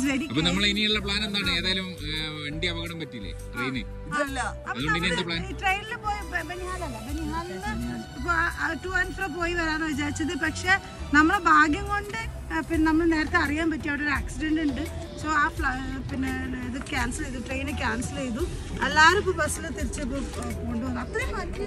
Is very അപ്പൊ നമ്മൾ ഇനിയുള്ള പ്ലാൻ എന്താണ് ഏതായാലും ഏ, വണ്ടി അപകടം പറ്റിയില്ലേ ട്രെയിന് ഇതല്ല അതുകൊണ്ട് ഇനി എന്താ പ്ലാൻ ട്രെയിനിൽ പോയി ബ- ബനിഹാലല്ല ബനിഹാലിന് ടു ആൻഡ് ഫ്രോ പോയി വരാന്ന് വിചാരിച്ചത് പക്ഷെ നമ്മളെ ഭാഗ്യം കൊണ്ട് ആ, പിന്നെ നമ്മൾ നേരത്തെ അറിയാൻ പറ്റി അവിടെ ഒരു ആക്സിഡന്റ് ഉണ്ട് സോ ആ ഫ്ല- പിന്നെ ഇത് ക്യാൻസൽ ചെയ്തു ട്രെയിൻ ക്യാൻസൽ ചെയ്തു എല്ലാവരും ഇപ്പോൾ ബസ്സിൽ തിരിച്ച് ഇപ്പോൾ കൊണ്ടുവന്നു അത്രയും ബാക്കി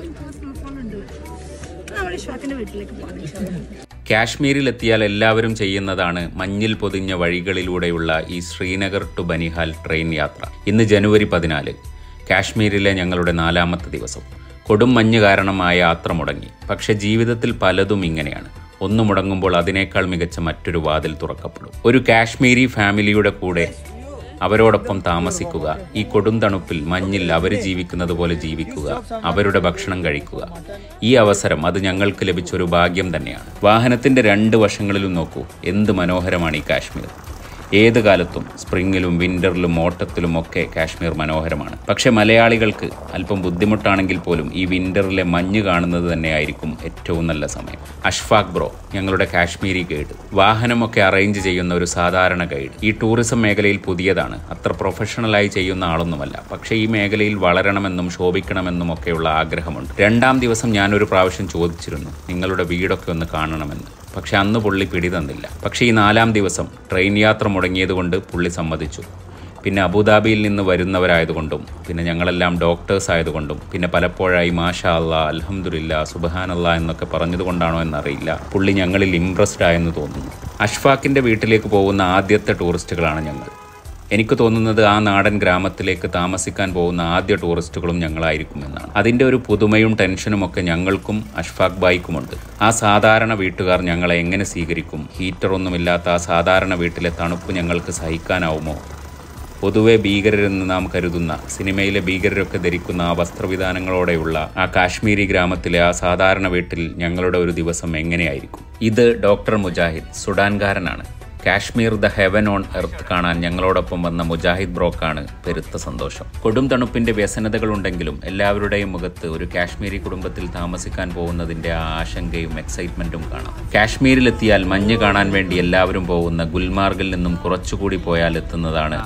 ഉണ്ട് നമ്മൾ ഇഷ്വാക്കിന്റെ വീട്ടിലേക്ക് പോകണം കാശ്മീരിലെത്തിയാൽ എല്ലാവരും ചെയ്യുന്നതാണ് മഞ്ഞിൽ പൊതിഞ്ഞ വഴികളിലൂടെയുള്ള ഈ ശ്രീനഗർ ടു ബനിഹാൽ ട്രെയിൻ യാത്ര ഇന്ന് ജനുവരി പതിനാല് കാശ്മീരിലെ ഞങ്ങളുടെ നാലാമത്തെ ദിവസം കൊടും മഞ്ഞ് കാരണം ആ യാത്ര മുടങ്ങി പക്ഷെ ജീവിതത്തിൽ പലതും ഇങ്ങനെയാണ് ഒന്ന് മുടങ്ങുമ്പോൾ അതിനേക്കാൾ മികച്ച മറ്റൊരു വാതിൽ തുറക്കപ്പെടും ഒരു കാശ്മീരി ഫാമിലിയുടെ കൂടെ അവരോടൊപ്പം താമസിക്കുക ഈ കൊടും തണുപ്പിൽ മഞ്ഞിൽ അവർ ജീവിക്കുന്നത് പോലെ ജീവിക്കുക അവരുടെ ഭക്ഷണം കഴിക്കുക ഈ അവസരം അത് ഞങ്ങൾക്ക് ലഭിച്ച ഒരു ഭാഗ്യം തന്നെയാണ് വാഹനത്തിന്റെ രണ്ട് വശങ്ങളിലും നോക്കൂ എന്ത് മനോഹരമാണ് ഈ കാശ്മീർ ഏത് കാലത്തും സ്പ്രിങ്ങിലും വിന്ററിലും ഓട്ടത്തിലും ഒക്കെ കാശ്മീർ മനോഹരമാണ് പക്ഷെ മലയാളികൾക്ക് അല്പം ബുദ്ധിമുട്ടാണെങ്കിൽ പോലും ഈ വിന്ററിലെ മഞ്ഞ് കാണുന്നത് തന്നെയായിരിക്കും ഏറ്റവും നല്ല സമയം അഷ്ഫാഖ് ബ്രോ ഞങ്ങളുടെ കാശ്മീരി ഗൈഡ് വാഹനമൊക്കെ അറേഞ്ച് ചെയ്യുന്ന ഒരു സാധാരണ ഗൈഡ് ഈ ടൂറിസം മേഖലയിൽ പുതിയതാണ് അത്ര പ്രൊഫഷണലായി ചെയ്യുന്ന ആളൊന്നുമല്ല പക്ഷേ ഈ മേഖലയിൽ വളരണമെന്നും ശോഭിക്കണമെന്നും ഒക്കെയുള്ള ആഗ്രഹമുണ്ട് രണ്ടാം ദിവസം ഞാനൊരു പ്രാവശ്യം ചോദിച്ചിരുന്നു നിങ്ങളുടെ വീടൊക്കെ ഒന്ന് കാണണമെന്ന് പക്ഷെ അന്ന് പുള്ളി പിടി തന്നില്ല പക്ഷേ ഈ നാലാം ദിവസം ട്രെയിൻ യാത്ര മുടങ്ങിയതുകൊണ്ട് പുള്ളി സമ്മതിച്ചു പിന്നെ അബുദാബിയിൽ നിന്ന് വരുന്നവരായതുകൊണ്ടും പിന്നെ ഞങ്ങളെല്ലാം ഡോക്ടേഴ്സ് ആയതുകൊണ്ടും പിന്നെ പലപ്പോഴായി മാഷാ അല്ലാ അൽഹംദുലില്ല സുബഹാനല്ലാ എന്നൊക്കെ പറഞ്ഞതുകൊണ്ടാണോ എന്നറിയില്ല പുള്ളി ഞങ്ങളിൽ ഇംപ്രസ്ഡ് ആയെന്ന് തോന്നുന്നു അഷ്ഫാഖിൻ്റെ വീട്ടിലേക്ക് പോകുന്ന ആദ്യത്തെ ടൂറിസ്റ്റുകളാണ് ഞങ്ങൾ എനിക്ക് തോന്നുന്നത് ആ നാടൻ ഗ്രാമത്തിലേക്ക് താമസിക്കാൻ പോകുന്ന ആദ്യ ടൂറിസ്റ്റുകളും ഞങ്ങളായിരിക്കുമെന്നാണ് അതിൻ്റെ ഒരു പുതുമയും ടെൻഷനും ഒക്കെ ഞങ്ങൾക്കും അഷ്ഫാഖ് ബായിക്കുമുണ്ട് ആ സാധാരണ വീട്ടുകാർ ഞങ്ങളെ എങ്ങനെ സ്വീകരിക്കും ഹീറ്ററൊന്നുമില്ലാത്ത ആ സാധാരണ വീട്ടിലെ തണുപ്പ് ഞങ്ങൾക്ക് സഹിക്കാനാവുമോ പൊതുവെ ഭീകരരെന്ന് നാം കരുതുന്ന സിനിമയിലെ ഭീകരരൊക്കെ ധരിക്കുന്ന ആ വസ്ത്രവിധാനങ്ങളോടെയുള്ള ആ കാശ്മീരി ഗ്രാമത്തിലെ ആ സാധാരണ വീട്ടിൽ ഞങ്ങളുടെ ഒരു ദിവസം എങ്ങനെയായിരിക്കും ഇത് ഡോക്ടർ മുജാഹിദ് സുഡാൻകാരനാണ് Kashmir the heaven on earth കാണാൻ ഞങ്ങളോടൊപ്പം വന്ന മുജാഹിദ് ബ്രോക്കാണ് പെരുത്ത സന്തോഷം കൊടും തണുപ്പിന്റെ വ്യസനതകളുണ്ടെങ്കിലും എല്ലാവരുടെയും മുഖത്ത് ഒരു കാശ്മീരി കുടുംബത്തിൽ താമസിക്കാൻ പോകുന്നതിന്റെ ആ ആശങ്കയും എക്സൈറ്റ്മെന്റും കാണാം കാശ്മീരിലെത്തിയാൽ മഞ്ഞ് കാണാൻ വേണ്ടി എല്ലാവരും പോകുന്ന ഗുൽമാർഗിൽ നിന്നും കുറച്ചുകൂടി പോയാൽ എത്തുന്നതാണ്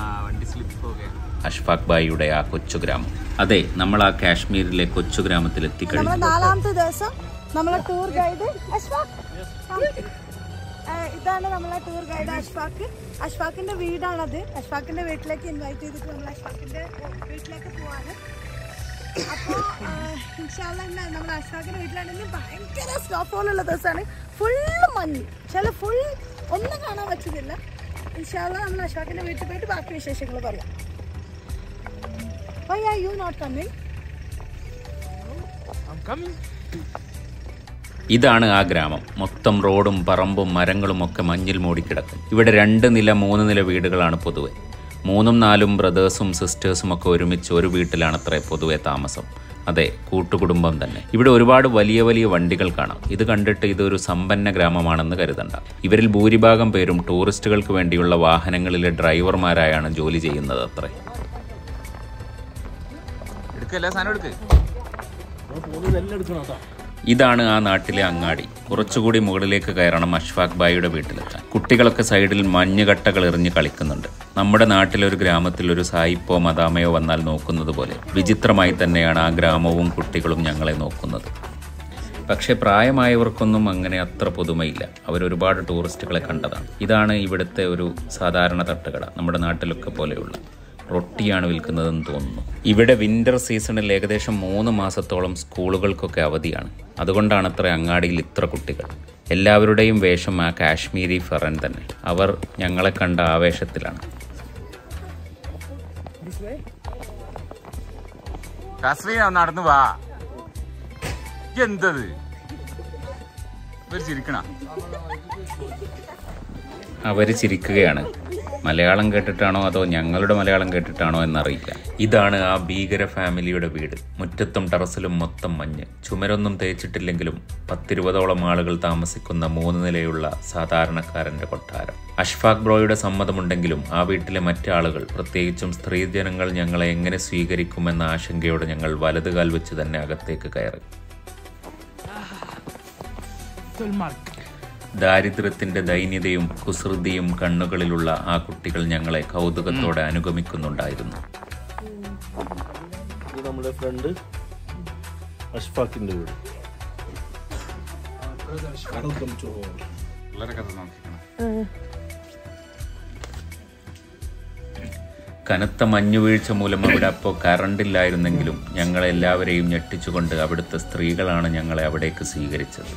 അഷ്ഫാഖ് ബായിയുടെ ആ കൊച്ചു ഗ്രാമം അതെ നമ്മൾ ആ കാശ്മീരിലെ കൊച്ചു ഗ്രാമത്തിൽ എത്തിക്കഴിഞ്ഞു നമ്മുടെ നാലാമത്തെ ദിവസം നമ്മളെ ടൂർ ഗൈഡ് അഷ്ഫാഖ് ആ, ഇതാണ് നമ്മളെ ടൂർ ഗൈഡ് അഷ്ഫാഖ് അഷ്ഫാഖിന്റെ വീടാണത് അഷ്ഫാഖിന്റെ വീട്ടിലേക്ക് ഇൻവൈറ്റ് ചെയ്തിട്ട് നമ്മൾ അഷ്ഫാഖിന്റെ വീട്ടിലേക്ക് പോവാണ് അപ്പോ ഇൻഷാല്ല നമ്മുടെ അഷ്ഫാഖിന്റെ വീട്ടിലാണെങ്കിൽ ഭയങ്കര സ്നോഫോൾ ഉള്ള ദിവസമാണ് ഫുള്ള് മഞ്ഞ് ചില ഫുൾ ഒന്നും കാണാൻ പറ്റുന്നില്ല ഇൻഷാല്ല നമ്മൾ അഷ്ഫാഖിന്റെ വീട്ടിൽ പോയിട്ട് ബാക്കി വിശേഷങ്ങൾ പറയാം Why are you not coming? ഇതാണ് ആ ഗ്രാമം മൊത്തം റോഡും പറമ്പും മരങ്ങളും ഒക്കെ മഞ്ഞിൽ മൂടിക്കിടക്കും ഇവിടെ രണ്ട് നില മൂന്ന് നില വീടുകളാണ് പൊതുവെ മൂന്നും നാലും ബ്രദേഴ്സും സിസ്റ്റേഴ്സും ഒക്കെ ഒരുമിച്ച് ഒരു വീട്ടിലാണത്രേ പൊതുവെ താമസം അതെ കൂട്ടുകുടുംബം തന്നെ ഇവിടെ ഒരുപാട് വലിയ വലിയ വണ്ടികൾ കാണാം ഇത് കണ്ടിട്ട് ഇതൊരു സമ്പന്ന ഗ്രാമമാണെന്ന് കരുതണ്ട ഇവരിൽ ഭൂരിഭാഗം പേരും ടൂറിസ്റ്റുകൾക്ക് വേണ്ടിയുള്ള വാഹനങ്ങളിലെ ഡ്രൈവർമാരായാണ് ജോലി ചെയ്യുന്നത് അത്രേ എടുക്ക എല്ലാ സാധനം എടുക്ക് ഇതാണ് ആ നാട്ടിലെ അങ്ങാടി കുറച്ചുകൂടി മുകളിലേക്ക് കയറണം അഷ്ഫാഖ് ബായിയുടെ വീട്ടിലെത്താൻ കുട്ടികളൊക്കെ സൈഡിൽ മഞ്ഞുകട്ടകൾ എറിഞ്ഞ് കളിക്കുന്നുണ്ട് നമ്മുടെ നാട്ടിലെ ഒരു ഗ്രാമത്തിൽ ഒരു സായിപ്പോ മദാമയോ വന്നാൽ നോക്കുന്നത് പോലെ വിചിത്രമായി തന്നെയാണ് ആ ഗ്രാമവും കുട്ടികളും ഞങ്ങളെ നോക്കുന്നത് പക്ഷേ പ്രായമായവർക്കൊന്നും അങ്ങനെ അത്ര പുതുമയില്ല അവരൊരുപാട് ടൂറിസ്റ്റുകളെ കണ്ടതാണ് ഇതാണ് ഇവിടുത്തെ ഒരു സാധാരണ തട്ടുകട നമ്മുടെ നാട്ടിലൊക്കെ പോലെയുള്ള റൊട്ടിയാണ് വിൽക്കുന്നതെന്ന് തോന്നുന്നു ഇവിടെ വിന്റർ സീസണിൽ ഏകദേശം മൂന്ന് മാസത്തോളം സ്കൂളുകൾക്കൊക്കെ അവധിയാണ് അതുകൊണ്ടാണ് അത്ര അങ്ങാടിയിൽ ഇത്ര കുട്ടികൾ എല്ലാവരുടെയും വേഷം ആ കാശ്മീരി ഫെറൻ തന്നെ അവർ ഞങ്ങളെ കണ്ട ആവേശത്തിലാണ് കസ്രീന നടന്നു വാ എന്തത് ഇവര് ചിരിക്കണ അവർ ചിരിക്കുകയാണ് മലയാളം കേട്ടിട്ടാണോ അതോ ഞങ്ങളുടെ മലയാളം കേട്ടിട്ടാണോ എന്നറിയില്ല ഇതാണ് ആ ഭീകര ഫാമിലിയുടെ വീട് മുറ്റത്തും ടെറസിലും മൊത്തം മഞ്ഞ് ചുമരൊന്നും തേച്ചിട്ടില്ലെങ്കിലും പത്തിരുപതോളം ആളുകൾ താമസിക്കുന്ന മൂന്ന് നിലയുള്ള സാധാരണക്കാരന്റെ കൊട്ടാരം അഷ്ഫാഖ് ബ്രോയുടെ സമ്മതമുണ്ടെങ്കിലും ആ വീട്ടിലെ മറ്റാളുകൾ പ്രത്യേകിച്ചും സ്ത്രീജനങ്ങൾ ഞങ്ങളെ എങ്ങനെ സ്വീകരിക്കുമെന്ന ആശങ്കയോടെ ഞങ്ങൾ വലതുകാൽ വെച്ച് തന്നെ അകത്തേക്ക് കയറി ദാരിദ്ര്യത്തിന്റെ ദൈന്യതയും കുസൃതിയും കണ്ണുകളിലുള്ള ആ കുട്ടികൾ ഞങ്ങളെ കൗതുകത്തോടെ അനുഗമിക്കുന്നുണ്ടായിരുന്നു ഇത് നമ്മുടെ ഫ്രണ്ട് അഷ്ഫാഖിന്റെ വീട് വളരെ കഥ നോക്കിക്കണം കനത്ത മഞ്ഞുവീഴ്ച മൂലം അവിടെ അപ്പോൾ കറണ്ടില്ലായിരുന്നെങ്കിലും ഞങ്ങളെല്ലാവരെയും ഞെട്ടിച്ചുകൊണ്ട് അവിടുത്തെ സ്ത്രീകളാണ് ഞങ്ങളെ അവിടേക്ക് സ്വീകരിച്ചത്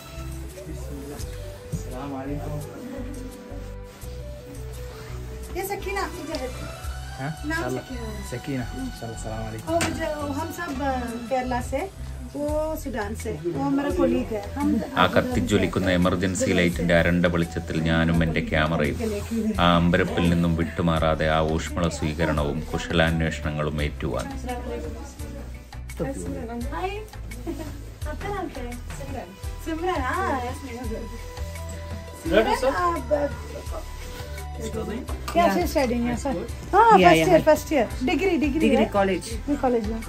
ये सकीना इधर है। नाम सकीना सकीना सलाम वालेकुम और जो हम सब अ, केरला से वो सुडान से वो हमारा कोलीग है हम ആ കത്തിജ്വലിക്കുന്ന എമർജൻസി ലൈറ്റിന്റെ അരണ്ട വെളിച്ചത്തിൽ ഞാനും എൻ്റെ ക്യാമറയും ആ അമ്പരപ്പിൽ നിന്നും വിട്ടുമാറാതെ ആ ഊഷ്മള സ്വീകരണവും കുശലാന്വേഷണങ്ങളും ഏറ്റുവാങ്ങി हाय आपका नाम क्या है सिमरन सिमरन हाँ सिमरन आप क्या से स्टडिंग है सर हाँ first year first year degree degree degree college college में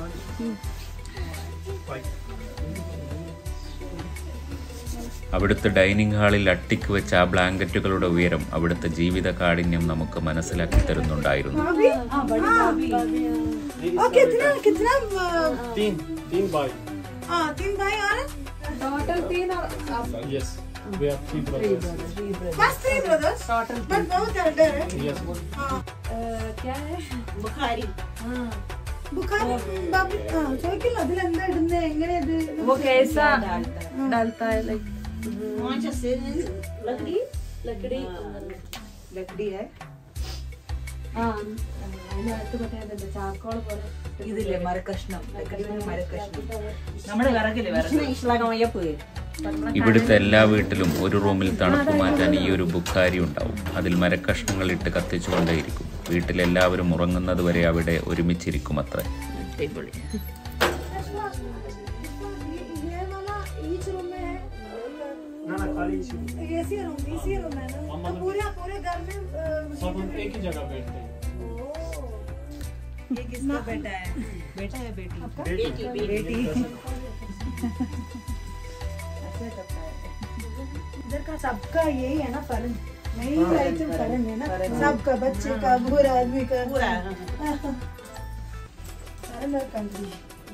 അവിടുത്തെ ഡൈനിങ് ഹാളിൽ അട്ടിക്ക് വെച്ച ആ ബ്ലാങ്കറ്റുകളുടെ ഉയരം അവിടുത്തെ ജീവിത കാഠിന്യം നമുക്ക് മനസ്സിലാക്കി തരുന്നുണ്ടായിരുന്നു अभी हाँ और कितना कितना अ, तीन तीन बाई हाँ तीन भाई और टोटल तीन और yes we are three brothers बस थ्री ब्रदर्स टोटल बट बहुत एल्डर है यस हाँ क्या है ബുഖാരി ബുഖാരി ബാബു ആ ചോദിക്കില്ല അതിലെന്താ ഇടുന്നത് എങ്ങനെ ഇത് वो कैसा डालता है लाइक ലക്കടി ലക്കടി ലക്കടി है ആ അതിനകത്ത് മറ്റേ ചാർക്കോൾ പോലെ ഇതില്ലേ മരക്കഷ്ണം ലക്കടിയുടെ മരക്കഷ്ണം നമ്മുടെ വിറകില്ലേ വിറക് ഇവിടുത്തെ എല്ലാ വീട്ടിലും ഒരു റൂമിൽ തണുപ്പ് മാറ്റാൻ ഈ ഒരു ബുക്കാരി ഉണ്ടാവും അതിൽ മരക്കഷ്ണങ്ങൾ ഇട്ട് കത്തിച്ചുകൊണ്ടേയിരിക്കും വീട്ടിലെല്ലാവരും ഉറങ്ങുന്നത് വരെ അവിടെ ഒരുമിച്ചിരിക്കും അത്രേ ये वाला ईच रूम में है एसी रूम एसी रूम है ना तो पूरे पूरे घर में अ, सब हम एक ही जगह बैठते हैं ये किसका बेटा है बेटा है बेटी बेटी बेटी इधर का सबका यही है ना फर्म मेन आइटम फर्म है ना सबका बच्चे का बूढ़ा आदमी का पूरा फर्म और कंट्री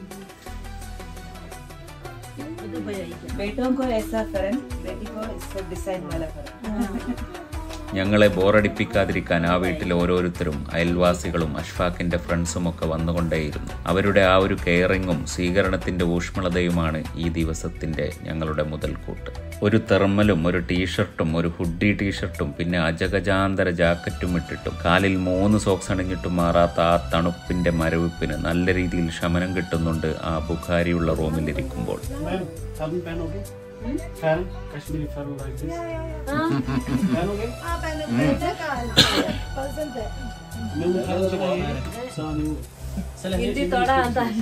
बेटों को ऐसा फरन बेटी को इसका डिजाइन वाला फरन ഞങ്ങളെ ബോറടിപ്പിക്കാതിരിക്കാൻ ആ വീട്ടിലെ ഓരോരുത്തരും അയൽവാസികളും അഷ്ഫാഖിന്റെ ഫ്രണ്ട്സും ഒക്കെ വന്നുകൊണ്ടേയിരുന്നു അവരുടെ ആ ഒരു കെയറിങ്ങും സ്വീകരണത്തിന്റെ ഊഷ്മളതയുമാണ് ഈ ദിവസത്തിന്റെ ഞങ്ങളുടെ മുതൽക്കൂട്ട് ഒരു തെർമലും ഒരു ടീഷർട്ടും ഒരു ഹുഡി ടീഷർട്ടും പിന്നെ അജഗജാന്തര ജാക്കറ്റും ഇട്ടിട്ടും കാലിൽ മൂന്ന് സോക്സ് അണിഞ്ഞിട്ടും മാറാത്ത ആ തണുപ്പിന്റെ മരവിപ്പിന് നല്ല രീതിയിൽ ശമനം കിട്ടുന്നുണ്ട് ആ ബുഖാരിയുള്ള റൂമിലിരിക്കുമ്പോൾ मैम फैन पहनोगे फैन कश्मीरी फैन लाइक दिस पहनोगे हाँ पहले पहले का पसंद है मैंने फैन चलाइए सानी हिंदी थोड़ा आता है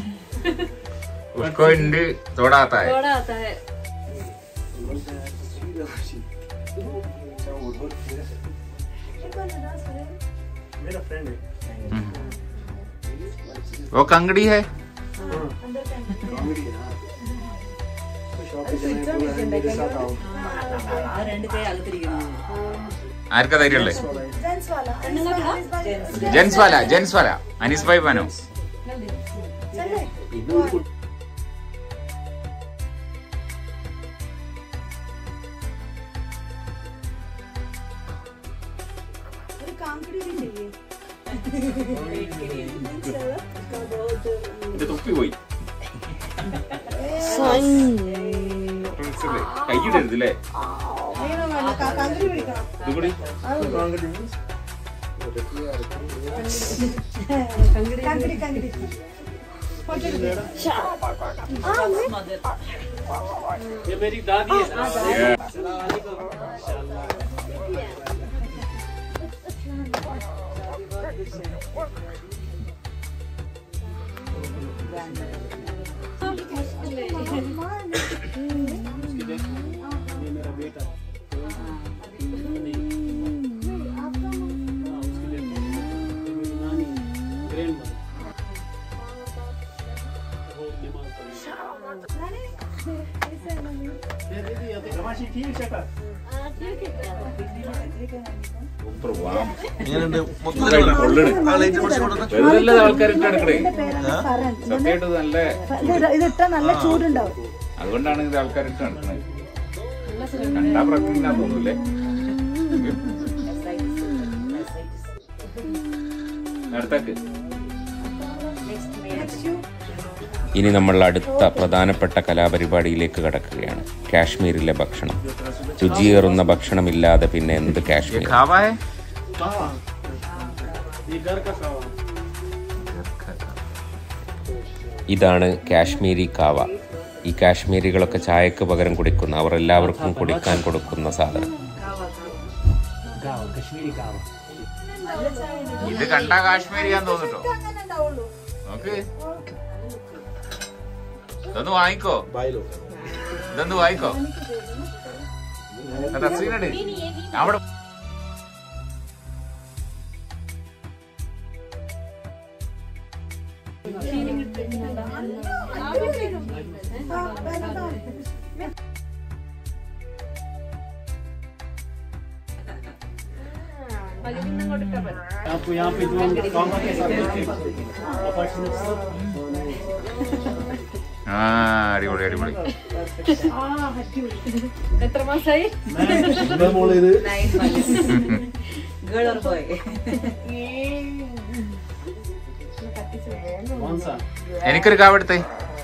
തൊടാത്ത थोड़ा आता है मेरा फ्रेंड है वो कंगड़ी है ആ രണ്ട് കൈ അകത്തിരിക്കുന്നു ആർക്കാ ധൈര്യമുള്ളേ जेंट्स वाला अनिस भाई अनिस भाई ജെൻസ് വാല ജെൻസ് വാല അനീസ് ഭായ് പാനോ चले अरे कांकड़ी भी चाहिए എന്റെ തൊപ്പി പോയി കൈയിടരുത് അല്ലേ അയ്യോ വേണ്ട കാ- കാന്തിരി പിടിക്കണം ഇതുകൂടി കാന്തിരി കാന്തിരി ഫോട്ടോ എടുക്ക്. ആ, അമ്മേ. ये मेरी दादी है ये मेरा बेटा हाँ, उसके लिए ये मेरी नानी ग्रैंड वो नमाज पढ़ी नानी, ऐसे है नानी। दीदी ये तो गमाशी ठीक है സൂപ്പർ വാം വെറുതെ ആൾക്കാരിട്ട് എടുക്കണേ ഫറൻ സത്യമായിട്ട് നല്ല ഇത് ഇതിട്ടാ നല്ല ചൂടുണ്ടാവും അതുകൊണ്ടാണ് ഇത് ആൾക്കാരിട്ട് നടക്കണത് കണ്ടാ പ്രശ്നം തോന്നൂലേ അടുത്തേക്ക് ഇനി നമ്മൾ അടുത്ത പ്രധാനപ്പെട്ട കലാപരിപാടിയിലേക്ക് കടക്കുകയാണ് കാശ്മീരിലെ ഭക്ഷണം രുചിയേറുന്ന ഭക്ഷണമില്ലാതെ പിന്നെ എന്ത് കാശ്മീർ खावा है कावा ये घर का कावा ഇതാണ് കാശ്മീരി കാവ ഈ കാശ്മീരികളൊക്കെ ചായക്ക് പകരം കുടിക്കുന്ന അവർ എല്ലാവർക്കും കുടിക്കാൻ കൊടുക്കുന്ന സാധനം कावा कश्मीरी कावा ഇത് കണ്ടാ കാശ്മീരിയാന്ന് തോന്നിട്ടോ നോക്ക് ഇതൊന്ന് വാങ്ങിക്കോ ഇതൊന്ന് വാങ്ങിക്കോ റസീനുണ്ട് അവിടെ आपको यहाँ पे जो कावा के साथ देखते ആ അടിപൊളി അടിപൊളി എത്ര മാസായി Nine months. Girl or boy? कौन सा എനിക്കൊരു കാവ് എടുത്തേ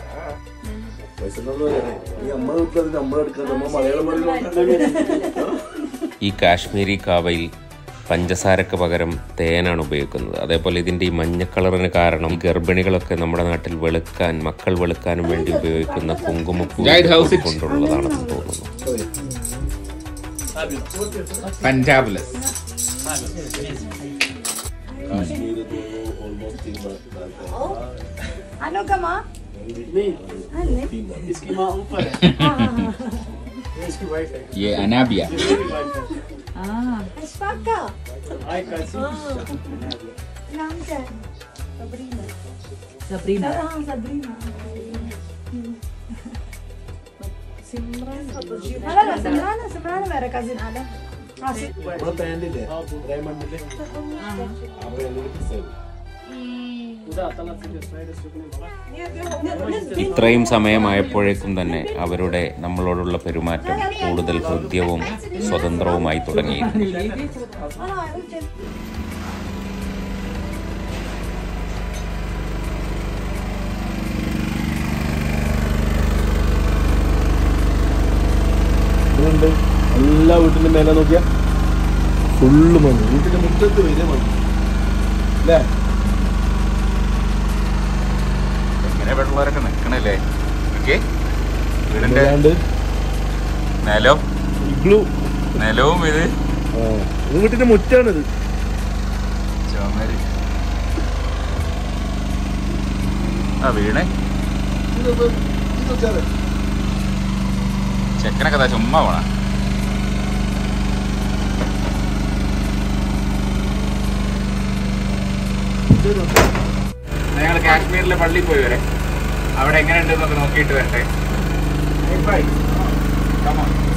ഈ കാശ്മീരി കാവയിൽ പഞ്ചസാരക്ക് പകരം തേനാണ് ഉപയോഗിക്കുന്നത് അതേപോലെ ഇതിന്റെ ഈ മഞ്ഞ കളറിന് കാരണം ഈ ഗർഭിണികളൊക്കെ നമ്മുടെ നാട്ടിൽ വെളുക്കാൻ മക്കൾ വെളുക്കാനും വേണ്ടി ഉപയോഗിക്കുന്ന കുങ്കുമപ്പൂ Guide house it. കൊണ്ടുള്ളതാണെന്ന് തോന്നുന്നു പഞ്ചാബില് അനുകമാ नहीं इसकी माँ ऊपर है ये इसकी वाइफ है ये अनाबिया मेरी वाइफ है അഷ്ഫാക്ക हाय कैसी नाम क्या है Sabrina. हाँ सब्रीना അല്ലല്ല സിമ്രാൻ സിമ്രാൻ വേറെ കസിൻ അല്ല ആ സി- खुदा ताला से जो साइड से चुकने ഇത്രയും സമയമായപ്പോഴേക്കും തന്നെ അവരുടെ നമ്മളോടുള്ള പെരുമാറ്റം കൂടുതൽ ഹൃദ്യവും സ്വതന്ത്രവുമായി തുടങ്ങിയിരുന്നു ആ, ഇത് ചെറിയ- ഇതുണ്ട് എല്ലാ വീട്ടിലും മേലെ നോക്കിയാ ഫുള്ള് മണ്ണ് വീട്ടിന്റെ മുറ്റത്ത് വരെ മണ്ണ് അല്ലേ എങ്ങനെ വെള്ളവരൊക്കെ നിക്കണല്ലേ ഓക്കെ വീടിന്റെ അല്ലാണ്ട് നിലവും ഇഗ്ലു നിലവും ഇത് ആ ഇത് വീട്ടിന്റെ മുറ്റാണിത് ചുമര് ആ വീണേ ചെക്കനൊക്കെ ദാ ചുമ്മാ പോണ ഞങ്ങൾ കാശ്മീരിലെ പള്ളിയിൽ പോയി വരെ അവിടെ എങ്ങനെയുണ്ടെന്നൊക്കെ നോക്കിയിട്ട് വരട്ടെ Come on.